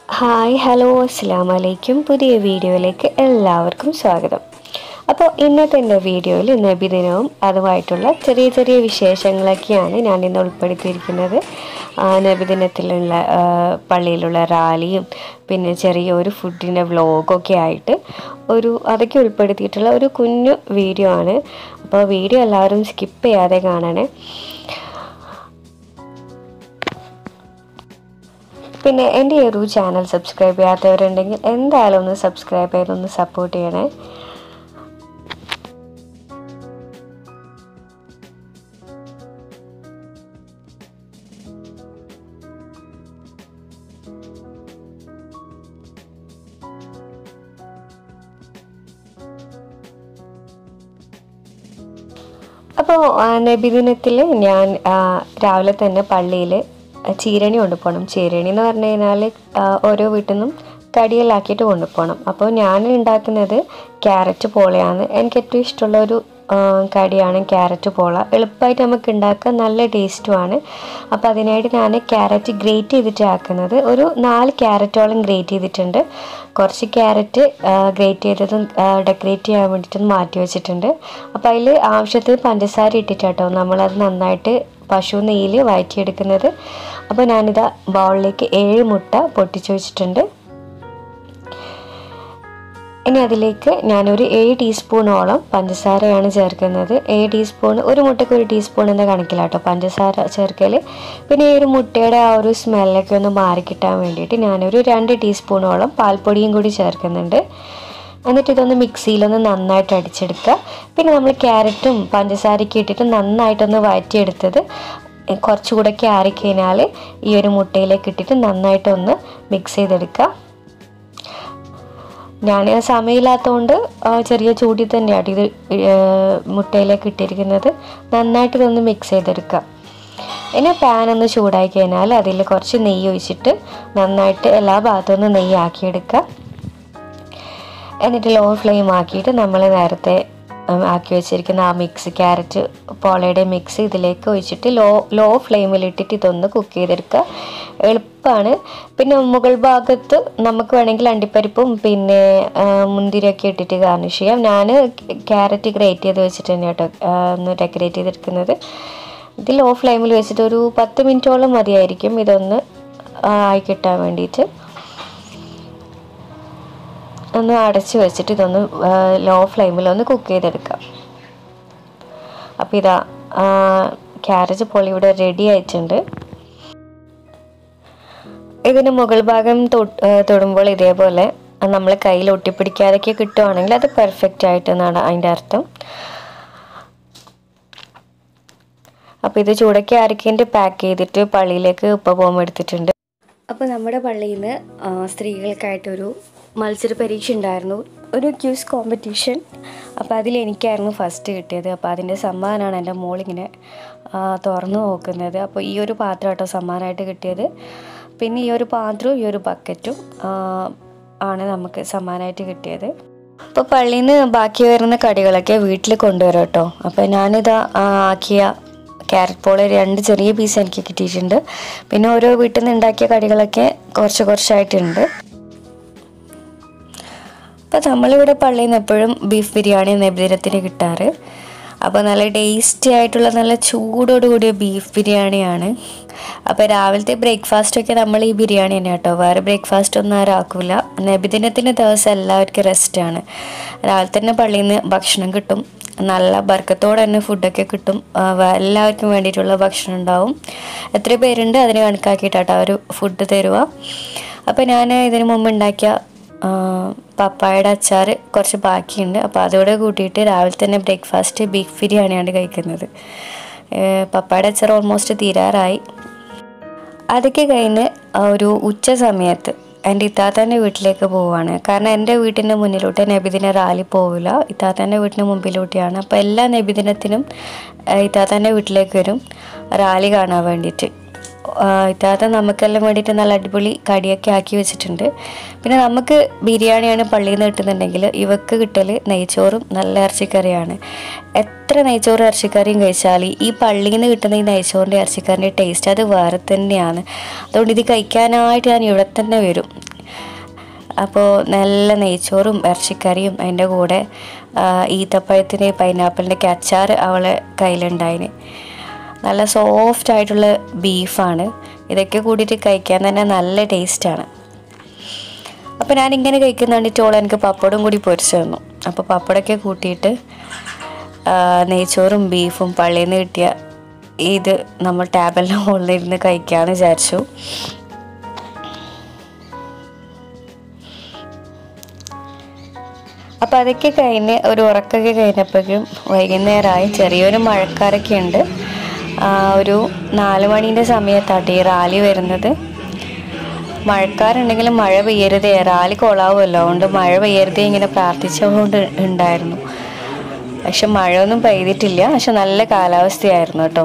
hi hello അസ്സാം വലൈക്കും പുതിയ വീഡിയോയിലേക്ക് എല്ലാവർക്കും സ്വാഗതം അപ്പോൾ ഇന്നത്തെ എൻ്റെ വീഡിയോയിൽ നബിദിനവും അതുമായിട്ടുള്ള ചെറിയ ചെറിയ വിശേഷങ്ങളൊക്കെയാണ് ഞാൻ ഇന്ന് ഉൾപ്പെടുത്തിയിരിക്കുന്നത് ആ, നബിദിനത്തിലുള്ള ആ, പള്ളിയിലുള്ള റാലിയും പിന്നെ ചെറിയൊരു ഫുഡിൻ്റെ വ്ലോഗൊക്കെ ആയിട്ട് ഒരു അതൊക്കെ ഉൾപ്പെടുത്തിയിട്ടുള്ള ഒരു കുഞ്ഞു വീഡിയോ ആണ് അപ്പോൾ വീഡിയോ എല്ലാവരും സ്കിപ്പ് ചെയ്യാതെ കാണണേ പിന്നെ എൻ്റെ ഈ ഒരു ചാനൽ സബ്സ്ക്രൈബ് ചെയ്യാത്തവരുണ്ടെങ്കിൽ എന്തായാലും ഒന്ന് സബ്സ്ക്രൈബ് ചെയ്തൊന്ന് സപ്പോർട്ട് ചെയ്യണേ അപ്പോൾ നബിദിനത്തിൽ ഞാൻ ആ, രാവിലെ തന്നെ പള്ളിയിൽ ചീരണി കൊണ്ടുപോകണം ചീരണി എന്ന് പറഞ്ഞു കഴിഞ്ഞാൽ ഓരോ വീട്ടിൽ നിന്നും കടികളാക്കിയിട്ട് കൊണ്ടുപോകണം അപ്പോൾ ഞാൻ ഉണ്ടാക്കുന്നത് ക്യാരറ്റ് പോളയാണ് എനിക്ക് ഏറ്റവും ഇഷ്ടമുള്ള ഒരു ആ, കടിയാണ് ക്യാരറ്റ് പോള എളുപ്പമായിട്ട് നമുക്ക് ഉണ്ടാക്കാൻ നല്ല ടേസ്റ്റുമാണ് അപ്പോൾ അതിനായിട്ട് ഞാൻ ക്യാരറ്റ് ഗ്രേറ്റ് ചെയ്തിട്ട് ആക്കുന്നത് ഒരു നാല് ക്യാരറ്റോളം ഗ്രേറ്റ് ചെയ്തിട്ടുണ്ട് കുറച്ച് ക്യാരറ്റ് ഗ്രേറ്റ് ചെയ്തതും ഡെക്കറേറ്റ് ചെയ്യാൻ വേണ്ടിയിട്ടൊന്ന് മാറ്റി വെച്ചിട്ടുണ്ട് അപ്പോൾ അതിൽ ആവശ്യത്തിന് പഞ്ചസാര ഇട്ടിട്ടാട്ടോ നമ്മളത് നന്നായിട്ട് പശു നെയ്യിൽ വഴറ്റിയെടുക്കുന്നത് അപ്പോൾ ഞാനിതാ ബൗളിലേക്ക് ഏഴ് മുട്ട പൊട്ടിച്ചു വെച്ചിട്ടുണ്ട് ഇനി അതിലേക്ക് ഞാനൊരു ഏഴ് ടീസ്പൂണോളം പഞ്ചസാരയാണ് ചേർക്കുന്നത് ഏഴ് ടീസ്പൂൺ ഒരു മുട്ടയ്ക്ക് ഒരു ടീസ്പൂൺ എന്ന കണക്കിലാട്ടോ പഞ്ചസാര ചേർക്കൽ പിന്നെ ഈ ഒരു മുട്ടയുടെ ആ ഒരു സ്മെല്ലൊക്കെ ഒന്ന് മാറിക്കിട്ടാൻ വേണ്ടിയിട്ട് ഞാനൊരു രണ്ട് ടീസ്പൂണോളം പാൽപ്പൊടിയും കൂടി ചേർക്കുന്നുണ്ട് എന്നിട്ട് ഇതൊന്ന് മിക്സിയിലൊന്ന് നന്നായിട്ട് അടിച്ചെടുക്കുക പിന്നെ നമ്മൾ ക്യാരറ്റും പഞ്ചസാരയൊക്കെ ഇട്ടിട്ട് നന്നായിട്ടൊന്ന് വഴറ്റിയെടുത്തത് കുറച്ചുകൂടെ ആറിക്കഴിഞ്ഞാൽ ഈ ഒരു മുട്ടയിലേക്ക് ഇട്ടിട്ട് നന്നായിട്ടൊന്ന് മിക്സ് ചെയ്തെടുക്കുക ഞാൻ സമയമില്ലാത്തതുകൊണ്ട് ആ, ചെറിയ ചൂടിൽ തന്നെയാണ് ഇത് ഏ, മുട്ടയിലേക്ക് ഇട്ടിരിക്കുന്നത് നന്നായിട്ട് ഇതൊന്ന് മിക്സ് ചെയ്തെടുക്കാം ഇനി പാൻ ഒന്ന് ചൂടായി കഴിഞ്ഞാൽ അതിൽ കുറച്ച് നെയ്യ് ഒഴിച്ചിട്ട് നന്നായിട്ട് എല്ലാ ഭാഗത്തു നിന്ന് നെയ്യ് ആക്കിയെടുക്കുക എന്നിട്ട് ലോ ഫ്ലെയിം ആക്കിയിട്ട് നമ്മൾ നേരത്തെ ഉം, ആക്കി വെച്ചിരിക്കുന്ന ആ മിക്സ് ക്യാരറ്റ് പോളയുടെ മിക്സ് ഇതിലേക്ക് ഒഴിച്ചിട്ട് ലോ ലോ ഫ്ലെയിമിലിട്ടിട്ട് ഇതൊന്ന് കുക്ക് ചെയ്തെടുക്കുക എളുപ്പമാണ് പിന്നെ മുകൾ ഭാഗത്ത് നമുക്ക് വേണമെങ്കിൽ അണ്ടിപ്പരിപ്പും പിന്നെ ആ, മുന്തിരിയൊക്കെ ഇട്ടിട്ട് ഗാർണിഷ് ചെയ്യാം ഞാൻ ക്യാരറ്റ് ഗ്രേറ്റ് ചെയ്ത് വെച്ചിട്ട് തന്നെ കേട്ടോ ആ, ഒന്ന് ഡെക്കറേറ്റ് ചെയ്തെടുക്കുന്നത് ഇത് ലോ ഫ്ലെയിമിൽ വെച്ചിട്ട് ഒരു പത്ത് മിനിറ്റോളം മതിയായിരിക്കും ഇതൊന്ന് ആ, ആയി കിട്ടാൻ വേണ്ടിയിട്ട് ഒന്ന് അടച്ച് വെച്ചിട്ട് ഇതൊന്ന് ലോ ഫ്ലെയിമിൽ ഒന്ന് കുക്ക് ചെയ്തെടുക്കാം അപ്പോൾ ഇതാ ക്യാരറ്റ് പൊളി ഇവിടെ റെഡി ആയിട്ടുണ്ട് ഇതിന് മുകൾ ഭാഗം തൊട്ട് ആ, തൊടുമ്പോൾ ഇതേപോലെ നമ്മൾ കയ്യിൽ ഒട്ടിപ്പിടിക്കാതൊക്കെ കിട്ടുവാണെങ്കിൽ അത് പെർഫെക്റ്റ് ആയിട്ട് എന്നാണ് അതിൻ്റെ അർത്ഥം അപ്പോൾ ഇത് ചൂടൊക്കെ അരക്കേണ്ടി പാക്ക് ചെയ്തിട്ട് പള്ളിയിലേക്ക് ഉപ്പ പോകുമ്പോൾ എടുത്തിട്ടുണ്ട് അപ്പോൾ നമ്മുടെ പള്ളിയിൽ നിന്ന് സ്ത്രീകൾക്കായിട്ടൊരു മത്സര പരീക്ഷ ഉണ്ടായിരുന്നു ഒരു ക്യൂസ് കോമ്പറ്റീഷൻ അപ്പോൾ അതിൽ എനിക്കായിരുന്നു ഫസ്റ്റ് കിട്ടിയത് അപ്പോൾ അതിൻ്റെ സമ്മാനമാണ് എൻ്റെ മോളിങ്ങനെ ആ, തുറന്നു നോക്കുന്നത് അപ്പോൾ ഈ ഒരു പാത്രം കേട്ടോ സമ്മാനമായിട്ട് കിട്ടിയത് പിന്നെ ഈ ഒരു പാത്രവും ഈ ഒരു ബക്കറ്റും ആ, ആണ് നമുക്ക് സമ്മാനമായിട്ട് കിട്ടിയത് അപ്പോൾ പള്ളിയിൽ നിന്ന് ബാക്കി വരുന്ന കടികളൊക്കെ വീട്ടിൽ കൊണ്ടുവരാം കേട്ടോ അപ്പോൾ ഞാനിതാ ആ, ആക്കിയ ക്യാരറ്റ് പോള് രണ്ട് ചെറിയ പീസ് എനിക്ക് കിട്ടിയിട്ടുണ്ട് പിന്നെ ഓരോ വീട്ടിൽ നിന്ന് ഉണ്ടാക്കിയ കടികളൊക്കെ കുറച്ച് കുറച്ചായിട്ടുണ്ട് അപ്പോൾ നമ്മളിവിടെ പള്ളിയിൽ നിന്ന് എപ്പോഴും ബീഫ് ബിരിയാണി നബിദിനത്തിന് കിട്ടാറ് അപ്പോൾ നല്ല ടേസ്റ്റി ആയിട്ടുള്ള നല്ല ചൂടോട് കൂടിയ ബീഫ് ബിരിയാണിയാണ് അപ്പോൾ രാവിലത്തെ ബ്രേക്ക്ഫാസ്റ്റൊക്കെ നമ്മൾ ഈ ബിരിയാണി തന്നെ കേട്ടോ വേറെ ബ്രേക്ക്ഫാസ്റ്റ് ഒന്നും ആരും ആക്കില്ല നബിദിനത്തിൻ്റെ ദിവസം എല്ലാവർക്കും റെസ്റ്റാണ് രാവിലെ തന്നെ പള്ളിയിൽ നിന്ന് ഭക്ഷണം കിട്ടും നല്ല ബർക്കത്തോടെ തന്നെ ഫുഡൊക്കെ കിട്ടും ആ, വ- എല്ലാവർക്കും വേണ്ടിയിട്ടുള്ള ഭക്ഷണം ഉണ്ടാവും എത്ര പേരുണ്ട് അതിന് കണക്കാക്കിയിട്ടാട്ടോ അവർ ഫുഡ് തരുക അപ്പോൾ ഞാൻ ഇതിന് മുമ്പ് ഉണ്ടാക്കിയ ആ, പപ്പായയുടെ അച്ചാർ കുറച്ച് ബാക്കിയുണ്ട് അപ്പോൾ അതോടെ കൂട്ടിയിട്ട് രാവിലെ തന്നെ ബ്രേക്ക്ഫാസ്റ്റ് ബീഫ് ബിരിയാണിയാണ് കഴിക്കുന്നത് ഏ, പപ്പായയുടെ അച്ചാർ ഓൾമോസ്റ്റ് തീരാറായി അതൊക്കെ കഴിഞ്ഞ് ആ ഒരു ഉച്ച സമയത്ത് എൻ്റെ ഇത്താത്തൻ്റെ വീട്ടിലേക്ക് പോവുകയാണ് കാരണം എൻ്റെ വീട്ടിൻ്റെ മുന്നിലോട്ട് നബിദിന റാലി പോവില്ല ഇത്താത്തൻ്റെ വീട്ടിന് മുമ്പിലോട്ടാണ് അപ്പോൾ എല്ലാ നബിദിനത്തിനും ആ, ഇത്താത്തൻ്റെ വീട്ടിലേക്ക് വരും റാലി കാണാൻ വേണ്ടിയിട്ട് ആ, ഇത്താത്ത നമുക്കെല്ലാം വേണ്ടിയിട്ട് നല്ല അടിപൊളി കടിയൊക്കെ ആക്കി വെച്ചിട്ടുണ്ട് പിന്നെ നമുക്ക് ബിരിയാണിയാണ് പള്ളിയിൽ നിന്ന് കിട്ടുന്നുണ്ടെങ്കിൽ ഇവക്ക് കിട്ടൽ നെയ്ച്ചോറും നല്ല ഇറച്ചിക്കറിയാണ് എത്ര നെയ്ച്ചോറും ഇറച്ചിക്കറിയും കഴിച്ചാൽ ഈ പള്ളിയിൽ നിന്ന് കിട്ടുന്ന ഈ നെയ്ച്ചോറിൻ്റെ ഇറച്ചിക്കറിൻ്റെ ടേസ്റ്റ് അത് വേറെ തന്നെയാണ് അതുകൊണ്ട് ഇത് കഴിക്കാനായിട്ട് ഞാൻ ഇവിടെ തന്നെ വരും അപ്പോൾ നല്ല നെയ്ച്ചോറും ഇറച്ചിക്കറിയും അതിൻ്റെ കൂടെ ആ, ഈത്തപ്പഴത്തിൻ്റെ പൈനാപ്പിളിൻ്റെ അച്ചാർ അവളെ കയ്യിലുണ്ടായിന് നല്ല സോഫ്റ്റ് ആയിട്ടുള്ള ബീഫാണ് ഇതൊക്കെ കൂടിയിട്ട് കഴിക്കാൻ തന്നെ നല്ല ടേസ്റ്റാണ് അപ്പോൾ ഞാൻ ഇങ്ങനെ കഴിക്കുന്ന കണ്ടിട്ട് ഓൾ എനിക്ക് പപ്പടം കൂടി പൊരിച്ചു തന്നു അപ്പോൾ പപ്പടമൊക്കെ കൂട്ടിയിട്ട് ആ, നെയ്ച്ചോറും ബീഫും പള്ളിയിൽ നിന്ന് കിട്ടിയ ഇത് നമ്മൾ ടേബിളിൻ്റെ മുകളിൽ ഇരുന്ന് കഴിക്കാമെന്ന് വിചാരിച്ചു അപ്പോൾ അതൊക്കെ കഴിഞ്ഞ് ഒരു ഉറക്കമൊക്കെ കഴിഞ്ഞപ്പോഴേക്കും വൈകുന്നേരമായി ചെറിയൊരു മഴക്കാരൊക്കെ ഉണ്ട് ആ, ഒരു നാല് മണീൻ്റെ സമയത്താട്ടെ ഈ റാലി വരുന്നത് മഴക്കാരുണ്ടെങ്കിലും മഴ പെയ്യരുതേ റാലി കൊള്ളാവുമല്ലോ അതുകൊണ്ട് മഴ പെയ്യരുതേ ഇങ്ങനെ പ്രാർത്ഥിച്ചുകൊണ്ട് ഉണ്ടായിരുന്നു പക്ഷെ മഴയൊന്നും പെയ്തിട്ടില്ല പക്ഷെ നല്ല കാലാവസ്ഥയായിരുന്നു കേട്ടോ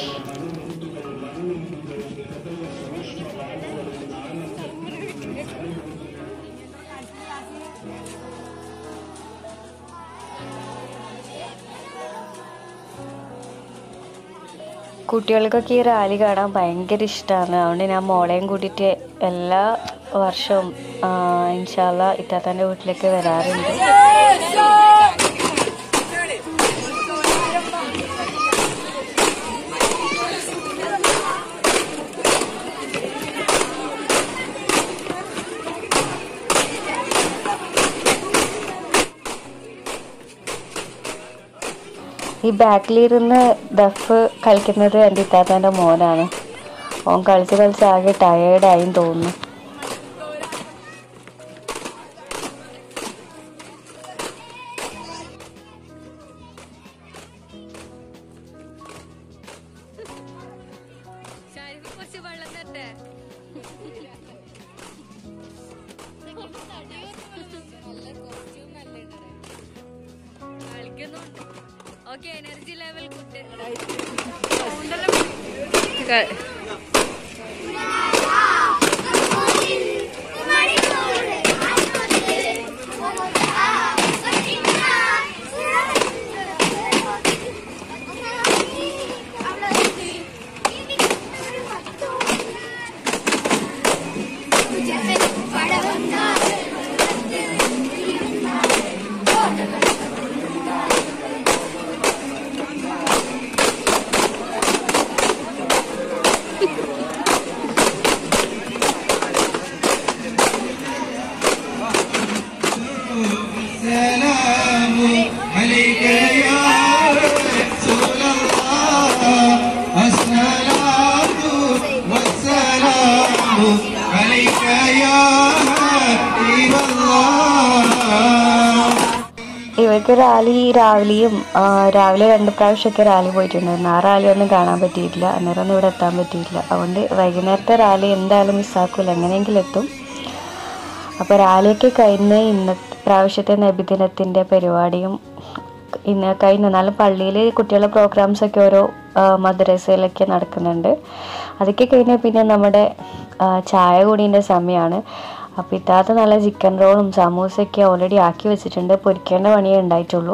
കുട്ടികൾക്കൊക്കെ ഈ റാലി കാണാൻ ഭയങ്കര ഇഷ്ടമാണ് അതുകൊണ്ട് ഞാൻ മോളെയും കൂട്ടിയിട്ട് എല്ലാ വർഷവും ഇൻഷാല്ല ഇത്താത്തൻ്റെ വീട്ടിലേക്ക് വരാറുണ്ട് ഈ ബാക്കിലിരുന്ന് ദഫ് കളിക്കുന്നത് എൻ്റെ ഇത്താത്തൻ്റെ മോനാണ് ഓൻ കളിച്ച് കളിച്ച് ആകെ ടയേർഡായും തോന്നുന്നു ഷാരിഫ് കുറച്ച് വെള്ളം തരട്ടെ കളിക്കുന്നുണ്ട് ഓക്കെ എനർജി ലെവൽ കൂട്ട് السلام عليك يا رسول الله السلام والسلام عليك يا حبيب الله ഇവർക്ക് റാലി രാവിലെയും ആ, രാവിലെ രണ്ട് പ്രാവശ്യമൊക്കെ റാലി പോയിട്ടുണ്ടായിരുന്നു ആ റാലി ഒന്നും കാണാൻ പറ്റിയിട്ടില്ല അന്നേരം ഒന്നും ഇവിടെ എത്താൻ പറ്റിയിട്ടില്ല അതുകൊണ്ട് വൈകുന്നേരത്തെ റാലി എന്തായാലും മിസ്സാക്കൂല എങ്ങനെയെങ്കിലും എത്തും അപ്പോൾ റാലിയൊക്കെ കഴിഞ്ഞ് ഇന്നത്തെ പ്രാവശ്യത്തെ നബിദിനത്തിൻ്റെ പരിപാടിയും ഇന്ന് കഴിഞ്ഞ എന്നാലും പള്ളിയിൽ കുട്ടികളുടെ പ്രോഗ്രാംസ് ഒക്കെ ഓരോ ആ, മദ്രസയിലൊക്കെ നടക്കുന്നുണ്ട് അതൊക്കെ കഴിഞ്ഞാൽ പിന്നെ നമ്മുടെ ആ, ചായ കൂടീൻ്റെ സമയമാണ് അപ്പോൾ ഇത്താത്ത നല്ല ചിക്കൻ റോളും സമൂസയൊക്കെ ഓൾറെഡി ആക്കി വെച്ചിട്ടുണ്ട് പൊരിക്കേണ്ട പണിയേ ഉണ്ടായിട്ടുള്ളൂ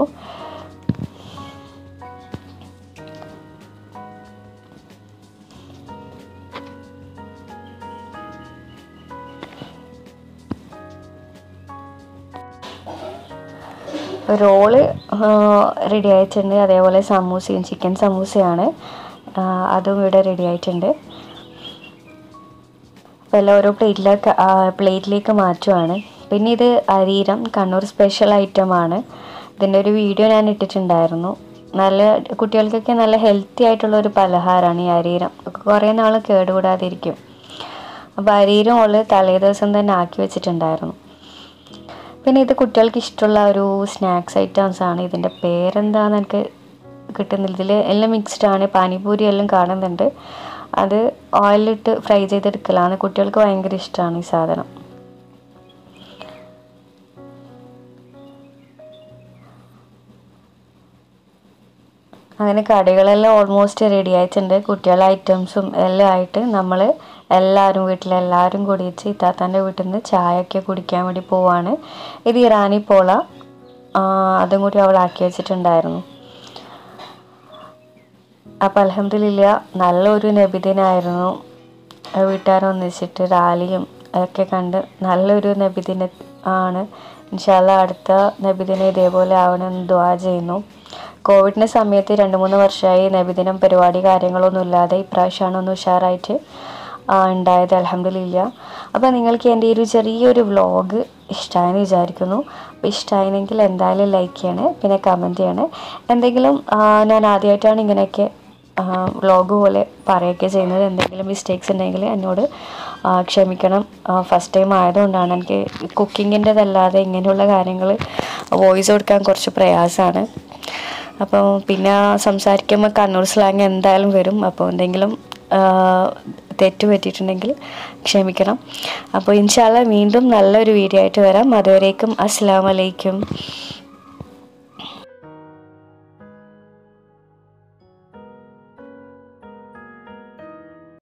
റോള് റെഡി ആയിട്ടുണ്ട് അതേപോലെ സമൂസയും ചിക്കൻ സമൂസയാണ് ആ, അതും ഇവിടെ റെഡി ആയിട്ടുണ്ട് അപ്പോൾ എല്ലാം ഓരോ പ്ലേറ്റിലേക്ക് പ്ലേറ്റിലേക്ക് മാറ്റുവാണ് പിന്നെ ഇത് അരീരം കണ്ണൂർ സ്പെഷ്യൽ ഐറ്റമാണ് ഇതിൻ്റെ ഒരു വീഡിയോ ഞാൻ ഇട്ടിട്ടുണ്ടായിരുന്നു നല്ല കുട്ടികൾക്കൊക്കെ നല്ല ഹെൽത്തി ആയിട്ടുള്ള ഒരു പലഹാരമാണ് ഈ അരീരം കുറേ നാൾ കേടുകൂടാതിരിക്കും അപ്പോൾ അരീരം ഓള് തലേ ദിവസം തന്നെ ആക്കി വെച്ചിട്ടുണ്ടായിരുന്നു പിന്നെ ഇത് കുട്ടികൾക്ക് ഇഷ്ടമുള്ള ഒരു സ്നാക്സ് ഐറ്റംസ് ആണ് ഇതിൻ്റെ പേരെന്താന്ന് എനിക്ക് കിട്ടുന്നില്ല ഇതിൽ എല്ലാം മിക്സ്ഡ് ആണ് പാനിപൂരി എല്ലാം കാണുന്നുണ്ട് അത് ഓയിലിട്ട് ഫ്രൈ ചെയ്തെടുക്കലാണ് കുട്ടികൾക്ക് ഭയങ്കര ഇഷ്ടമാണ് ഈ സാധനം അങ്ങനെ കടികളെല്ലാം ഓൾമോസ്റ്റ് റെഡി ആയിട്ടുണ്ട് കുട്ടികളുടെ ഐറ്റംസും എല്ലാം ആയിട്ട് നമ്മൾ എല്ലാവരും വീട്ടിലെല്ലാവരും കൂടിയിട്ട് ഇത്താത്താൻ്റെ വീട്ടിൽ നിന്ന് ചായയൊക്കെ കുടിക്കാൻ വേണ്ടി പോവാണ് ഇത് ഇറാനി പോള ആ, അതും കൂടി അവൾ ആക്കി വെച്ചിട്ടുണ്ടായിരുന്നു അപ്പം അലഹമില്ല നല്ലൊരു നബിദിനായിരുന്നു വീട്ടുകാരൊന്നിച്ചിട്ട് റാലിയും ഒക്കെ കണ്ട് നല്ലൊരു നബിദിന ആണ് ഇൻഷാല്ല അടുത്ത നബിദിനം ഇതേപോലെ ആവണമെന്ന് ദ്വാ ചെയ്യുന്നു കോവിഡിൻ്റെ സമയത്ത് രണ്ട് മൂന്ന് വർഷമായി നബിദിനം പരിപാടി കാര്യങ്ങളൊന്നും ഇല്ലാതെ ഇപ്രാവശ്യമാണ് ഒന്ന് ഉഷാറായിട്ട് ആ, ഉണ്ടായത് അലഹമില്ല അപ്പോൾ നിങ്ങൾക്ക് എൻ്റെ ഈ ഒരു ചെറിയൊരു വ്ളോഗ് ഇഷ്ടമായെന്ന് വിചാരിക്കുന്നു അപ്പോൾ ഇഷ്ടമായെങ്കിൽ എന്തായാലും ലൈക്ക് ചെയ്യണേ പിന്നെ കമൻറ്റ് ചെയ്യണേ എന്തെങ്കിലും ആ, ഞാൻ ആദ്യമായിട്ടാണ് ഇങ്ങനെയൊക്കെ വ്ളോഗ് പോലെ പറയുകയൊക്കെ ചെയ്യുന്നത് എന്തെങ്കിലും മിസ്റ്റേക്സ് ഉണ്ടെങ്കിൽ എന്നോട് ആ, ക്ഷമിക്കണം ഫസ്റ്റ് ടൈം ആയതുകൊണ്ടാണ് എനിക്ക് കുക്കിങ്ങിൻ്റെതല്ലാതെ ഇങ്ങനെയുള്ള കാര്യങ്ങൾ വോയിസ് കൊടുക്കാൻ കുറച്ച് പ്രയാസമാണ് അപ്പോൾ പിന്നെ സംസാരിക്കുമ്പോൾ കണ്ണൂർ സ്ലാങ് എന്തായാലും വരും അപ്പോൾ എന്തെങ്കിലും ആ, തെറ്റ് പറ്റിയിട്ടുണ്ടെങ്കിൽ ക്ഷമിക്കണം അപ്പോൾ ഇൻഷാല്ല വീണ്ടും നല്ലൊരു വീഡിയോ ആയിട്ട് വരാം അതുവരേക്കും അസ്സാം വലൈക്കും